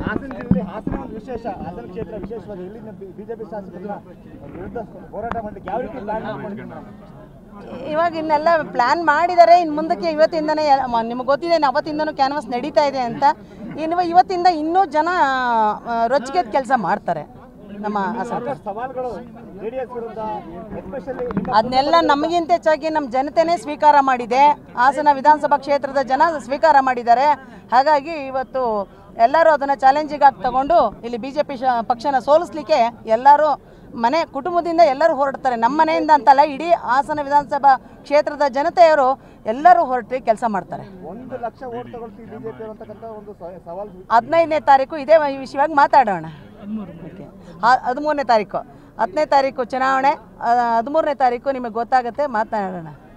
ಹಾಸನ ಜಿಲ್ಲೆ ಹಾಸನ ಒಂದು ವಿಶೇಷ ಹಾಸನ ಕ್ಷೇತ್ರ ವಿಶೇಷವಾಗಿ ಇಲ್ಲಿನ ಬಿಜೆಪಿ ಶಾಸಕರ ವಿರುದ್ಧ ಹೋರಾಟ ಮಾಡಲಿಕ್ಕೆ ಯಾವ ರೀತಿ ಪ್ಲಾನ್ ಮಾಡ್ಕೊಂಡಿದ್ದೀರಿ ಮೇಡಮ್? ಇವಾಗ ಇನ್ನೆಲ್ಲ ಪ್ಲ್ಯಾನ್ ಮಾಡಿದ್ದಾರೆ ಇನ್ನು ಮುಂದಕ್ಕೆ ಇವತ್ತಿಂದನೇ ನಿಮಗೆ ಗೊತ್ತಿದೆ ಇನ್ನು ಅವತ್ತಿಂದನೂ ಕ್ಯಾನ್ವಾಸ್ ನಡೀತಾ ಇದೆ ಅಂತ ಇನ್ನು ಇವತ್ತಿಂದ ಇನ್ನೂ ಜನ ರೊಚ್ಚಿಗೆ ಕೆಲಸ ಮಾಡ್ತಾರೆ ನಮ್ಮ ಹಾಸನ ಸಾಕಷ್ಟು ಸವಾಲುಗಳು ಜೆಡಿಎಸ್ ವಿರುದ್ಧ ಎಸ್ಪೆಷಲಿ ಅದನ್ನೆಲ್ಲ ನಮಗಿಂತ ಹೆಚ್ಚಾಗಿ ನಮ್ಮ ಜನತೆನೇ ಸ್ವೀಕಾರ ಮಾಡಿದೆ ಹಾಸನ ವಿಧಾನಸಭಾ ಕ್ಷೇತ್ರದ ಜನ ಸ್ವೀಕಾರ ಮಾಡಿದ್ದಾರೆ ಹಾಗಾಗಿ ಇವತ್ತು ಎಲ್ಲರೂ ಅದನ್ನು ಚಾಲೆಂಜಿಗೆ ಆಗಿ ತಗೊಂಡು ಇಲ್ಲಿ ಬಿ ಜೆ ಪಿ ಪಕ್ಷನ ಸೋಲಿಸ್ಲಿಕ್ಕೆ ಎಲ್ಲರೂ ಮನೆ ಕುಟುಂಬದಿಂದ ಎಲ್ಲರೂ ಹೊರಡ್ತಾರೆ ನಮ್ಮ ಮನೆಯಿಂದ ಅಂತಲ್ಲ ಇಡೀ ಹಾಸನ ವಿಧಾನಸಭಾ ಕ್ಷೇತ್ರದ ಜನತೆಯವರು ಎಲ್ಲರೂ ಹೊರಟಿ ಕೆಲಸ ಮಾಡ್ತಾರೆ ಒಂದು ಲಕ್ಷ ಓಟ್ ತಗೊಳ್ತೀವಿ ಬಿಜೆಪಿ ಅಂತಕ್ಕಂಥ ಒಂದು ಸ- ಸವಾಲು ಹದಿನೈದನೇ ತಾರೀಕು ಇದೇ ವಿಷಯವಾಗಿ ಮಾತಾಡೋಣ ಓಕೆ ಹದಿಮೂರನೇ ತಾರೀಕು ಹತ್ತನೇ ತಾರೀಕು ಚುನಾವಣೆ ಹದಿಮೂರನೇ ತಾರೀಕು ನಿಮಗೆ ಗೊತ್ತಾಗುತ್ತೆ ಮಾತನಾಡೋಣ